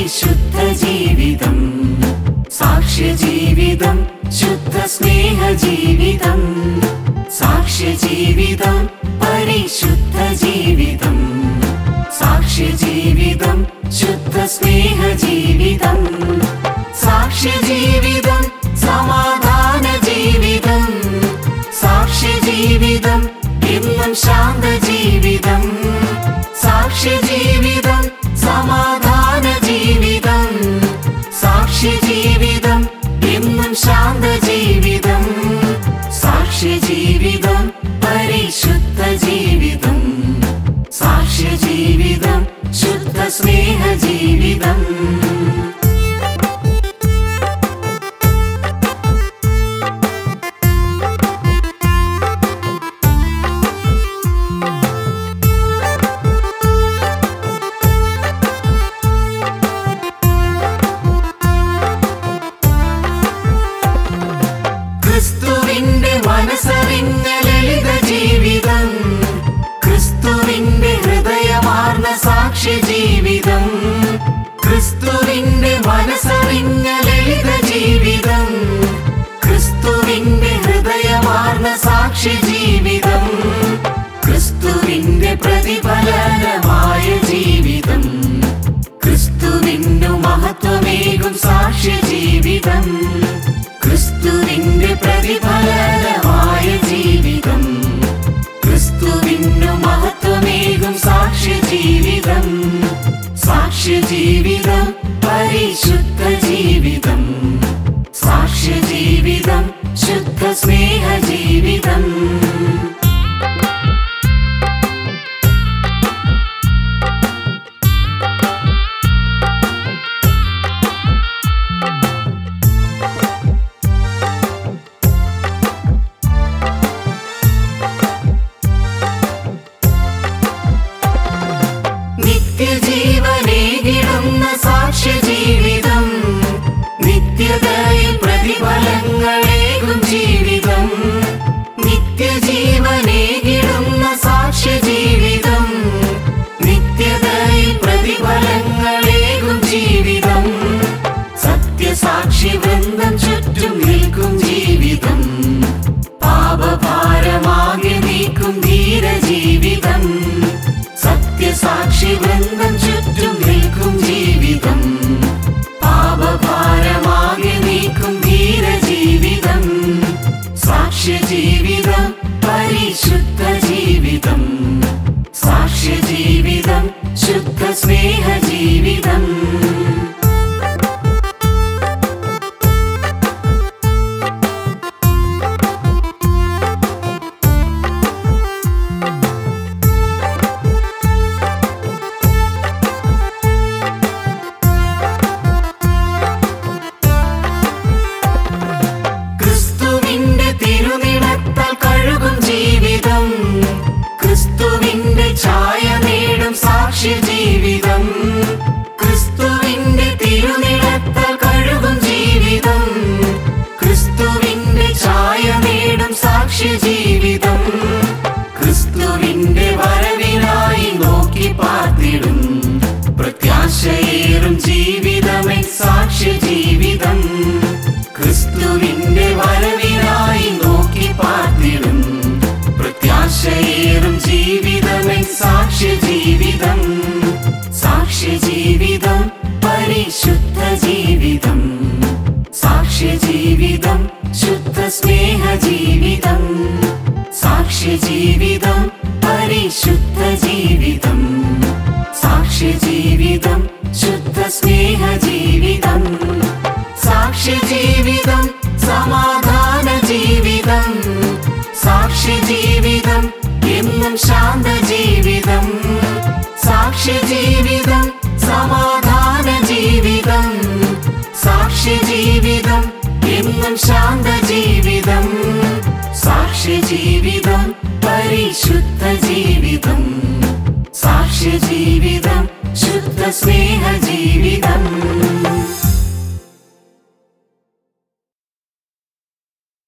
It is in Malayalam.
പരിശുദ്ധ ജീവിതം സാക്ഷ്യ ജീവിതം ശുദ്ധ സ്നേഹ ജീവിതം സാക്ഷ്യ ജീവിതം പരിശുദ്ധ ജീവിതം സാക്ഷ്യ ജീവിതം ശുദ്ധ സ്നേഹ ജീവിതം സാക്ഷ്യ ജീവിതം സമാധാന ജീവിതം സാക്ഷ്യ ജീവിതം എന്നും ശാന്ത ജീവിതം സാക്ഷ്യ ജീവിതം സമാധാന ജീവിതം സാക്ഷ്യ ജീവിതം എന്നും ശാന്ത ജീവിതം സാക്ഷ്യ ജീവിതം പരിശുദ്ധ ജീവിതം സാക്ഷ്യ ജീവിതം ശുദ്ധ സ്നേഹ ജീവിതം ക്രിസ്തുവിന്റെ മനസ്സറിഞ്ഞ ലളിത ജീവിതം ക്രിസ്തുവിന്റെ ഹൃദയമാർന്ന സാക്ഷ്യ ജീവിതം ക്രിസ്തുവിന്റെ മനസ്സറിഞ്ഞ ലളിത ജീവിതം ക്രിസ്തുവിന്റെ ഹൃദയമാർന്ന സാക്ഷ്യ ജീവിതം ക്രിസ്തുവിന്റെ പ്രതിഫലനമായ ജീവിതം ക്രിസ്തുവിനു മഹത്വമേകും സാക്ഷ്യ ജീവിതം ക്രിസ്തുവിന്റെ പ്രതിഫലനമായ ജീവിതം ക്രിസ്തുവിനു മഹത്വമേകും സാക്ഷ്യ ജീവിതം സാക്ഷ്യ ജീവിതം പരിശുദ്ധ ജീവിതം സാക്ഷ്യ ജീവിതം ശുദ്ധ സ്നേഹ ജീവിതം നിത്യജീവനേകിടുന്ന സാക്ഷ്യ ജീവിതം നിത്യതയിൽ പ്രതിഫലങ്ങളേകും ജീവിതം നിത്യജീവനേകിടുന്ന സാക്ഷ്യ ജീവിതം നിത്യതയിൽ പ്രതിഫലങ്ങളേകും ജീവിതം സത്യസാക്ഷി വൃന്ദം ചുറ്റും നിൽക്കും ജീവിതം പാപഭാരമാകെ നീക്കും ധീര ജീവിതം സത്യസാക്ഷി വൃന്ദം ചുറ്റും നിൽക്കും ജീവിതം പാപഭാരമാകെ നീക്കും ധീര ജീവിതം സാക്ഷ്യ ജീവിതം പരിശുദ്ധ ജീവിതം സാക്ഷ്യ ജീവിതം ശുദ്ധ സ്നേഹ ജീവിതം ക്രിസ്തുവിന്റെ തിരുനിടത്താൽ കഴുകും ജീവിതം ക്രിസ്തുവിന്റെ ഛായ നേടും സാക്ഷ്യ ജീവിതം ക്രിസ്തുവിന്റെ തിരുനിടത്താൽ കഴുകും ജീവിതം ക്രിസ്തുവിന്റെ ഛായ നേടും സാക്ഷ്യ ജീവിതം ക്രിസ്തുവിന്റെ വരവിനായി നോക്കി പാർത്തിടും പ്രത്യാശയേറും ജീവിതമേ സാക്ഷ്യ ജീവിതം ക്രിസ്തുവിന്റെ വരവിനായി നോക്കി പാർത്തിടും പ്രത്യാശയേറും ജീവിതമേ സാക്ഷ്യ ജീവിതം സാക്ഷ്യ ജീവിതം പരിശുദ്ധ ജീവിതം സാക്ഷ്യ ജീവിതം ശുദ്ധ സ്നേഹ ജീവിതം സാക്ഷ്യ ജീവിതം പരിശുദ്ധ ജീവിതം സാക്ഷ്യ ജീവിതം ശുദ്ധ സ്നേഹ ജീവിതം സാക്ഷ്യ ജീവിതം സമാധാന ജീവിതം സാക്ഷ്യ ജീവിതം എന്നും ശാന്ത ജീവിതം സാക്ഷ്യ ജീവിതം സമാധാന ജീവിതം സാക്ഷ്യ ജീവിതം എന്നും ശാന്ത ജീവിതം സാക്ഷ്യ ജീവിതം പരിശുദ്ധ ജീവിതം സാക്ഷ്യ ജീവിതം ശുദ്ധ സ്നേഹ ജീവിതം